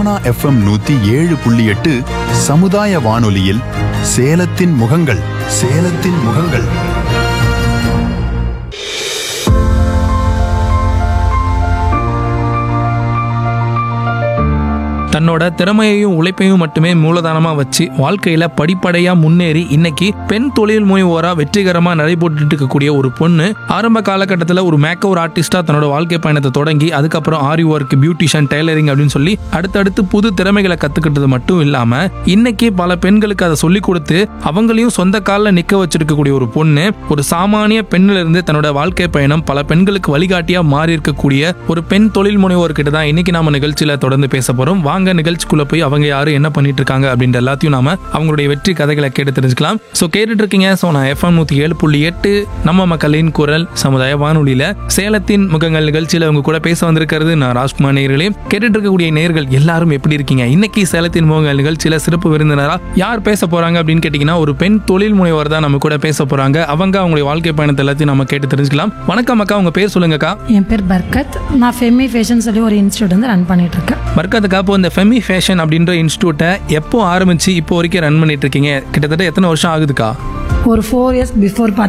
Sona FM நூத்தி ஏழு புள்ளி எட்டு சமுதாய வானொலியில் சேலத்தின் முகங்கள் சேலத்தின் முகங்கள் தன்னோட திறமையையும் உழைப்பையும் மட்டுமே மூலதனமா வச்சு வாழ்க்கையில படிப்படியா முன்னேறி இன்னைக்கு பெண் தொழில் முனைவோரா வெற்றிகரமா நடைபெற்று இருக்கக்கூடிய ஒரு பொண்ணு ஆரம்ப காலகட்டத்தில் ஒரு மேக்கோர் ஆர்டிஸ்டா தன்னோட வாழ்க்கை பயணத்தை தொடங்கி அதுக்கப்புறம் ஆரி ஒர்க் பியூட்டிஷியன் டெய்லரிங் அப்படின்னு சொல்லி அடுத்தடுத்து புது திறமைகளை கத்துக்கிட்டது மட்டும் இல்லாம இன்னைக்கு பல பெண்களுக்கு அதை சொல்லி கொடுத்து அவங்களையும் சொந்த காலில் நிக்க வச்சிருக்கக்கூடிய ஒரு பொண்ணு ஒரு சாமானிய பெண்ணில இருந்து தன்னோட வாழ்க்கை பயணம் பல பெண்களுக்கு வழிகாட்டியா மாறி இருக்கக்கூடிய ஒரு பெண் தொழில் முனைவோர்கிட்ட தான் இன்னைக்கு நாம நிகழ்ச்சியில தொடர்ந்து பேச போறோம் வாங்க நிகழ்ச்சிக்குள்ள போய் அவங்க யாரு என்ன பண்ணிட்டு இருக்காங்க அப்படின்ற எல்லாத்தையும் நாம அவங்களுடைய வெற்றி கதைகளை கேட்டு தெரிஞ்சுக்கலாம் சோ கேட்டுட்டு இருக்கீங்க சோ நான் எஃப்எம் நூத்தி ஏழு புள்ளி எட்டு நம்ம மக்களின் குரல் சமுதாய வானொலியில சேலத்தின் முகங்கள் நிகழ்ச்சியில அவங்க கூட பேச வந்திருக்கிறது நான் ராஜ்குமார் நேர்களே கேட்டுட்டு இருக்கக்கூடிய நேர்கள் எல்லாரும் எப்படி இருக்கீங்க இன்னைக்கு சேலத்தின் முகங்கள் நிகழ்ச்சியில சிறப்பு விருந்தினரா யார் பேச போறாங்க அப்படின்னு கேட்டீங்கன்னா ஒரு பெண் தொழில் முனைவர் தான் நம்ம கூட பேச போறாங்க அவங்க அவங்களுடைய வாழ்க்கை பயணத்தை எல்லாத்தையும் நம்ம கேட்டு தெரிஞ்சுக்கலாம் வணக்கம் அக்கா உங்க பேர் சொல்லுங்கக்கா என் பேர் பர்கத் நான் ஃபெமி ஃபேஷன் சொல்லி ஒரு இன்ஸ்டியூட் வந்து ரன் பண்ணிட்டு இருக்கேன் பர்காத்துக்கா இப்போ இந்த ஃபெமி ஃபேஷன் அப்படின்ற இன்ஸ்டியூட்டை எப்போ ஆரம்பிச்சு இப்போ வரைக்கும் ரன் பண்ணிட்டு இருக்கீங்க கிட்டத்தட்ட எத்தனை வருஷம் ஆகுதுக்கா ஒரு ஃபோர் இயர்ஸ் பிஃபோர்